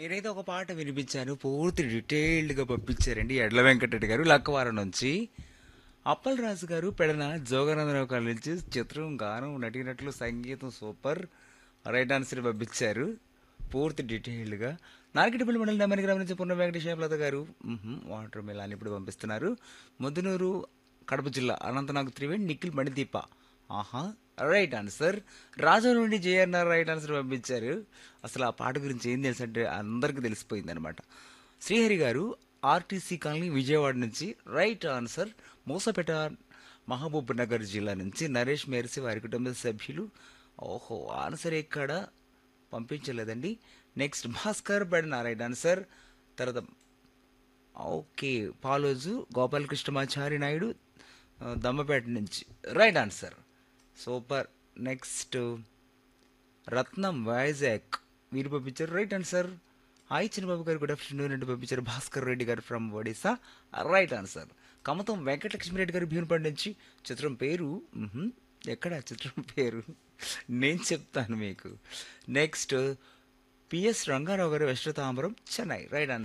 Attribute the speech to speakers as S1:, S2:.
S1: నేనైతే ఒక పాట వినిపించాను పూర్తి డీటెయిల్డ్గా పంపించారండి ఎడ్ల వెంకటరెడ్డి గారు లక్కవారం నుంచి అప్పల్ రాజు గారు పెడన జోగానందరావు గారి నుంచి చిత్రం గానం నటినట్లు సంగీతం సూపర్ రైట్ ఆన్సర్ పంపించారు పూర్తి డీటెయిల్డ్గా నార్కెట్పల్లి మండలి నెమ్మది గ్రామం నుంచి పూర్ణ వెంకటేశ్వరలత గారు మ్మ్హ్మ్, వాటర్ మిలాన్ ఇప్పుడు పంపిస్తున్నారు ముద్దునూరు కడప జిల్లా అనంతనాగ్ త్రివేణి నిఖిల్ మణిదీప ఆహా రైట్ ఆన్సర్ రాజు నుండి జేఎన్ఆర్ రైట్ ఆన్సర్ పంపించారు అసలు ఆ పాట గురించి ఏం తెలుసు అంటే అందరికీ తెలిసిపోయింది అనమాట శ్రీహరి గారు ఆర్టీసీ కాలనీ విజయవాడ నుంచి రైట్ ఆన్సర్ మోసపేట మహబూబ్ నగర్ జిల్లా నుంచి నరేష్ మేర్సి వారి కుటుంబ సభ్యులు ఓహో ఆన్సర్ ఎక్కడ పంపించలేదండి నెక్స్ట్ భాస్కర్ బడిన రైట్ ఆన్సర్ తర్వాత ఓకే పాలోజు గోపాలకృష్ణమాచారి నాయుడు ఆ, దమ్మపేట నుంచి right answer super next Ratnam Vizag వీరు పంపించారు రైట్ ఆన్సర్ హాయ్ చిన్నబాబు గారు గుడ్ ఆఫ్టర్నూన్ అంటూ పంపించారు Bhaskar Reddy garu from Odisha right answer Kamatam Venkatalakshmireddy garu Bheemunipadu నుంచి చిత్రం పేరు మ్హూ, ఎక్కడ చిత్రం పేరు నేను చెప్తాను మీకు next PS Rangarao garu west Tambaram Chennai right answer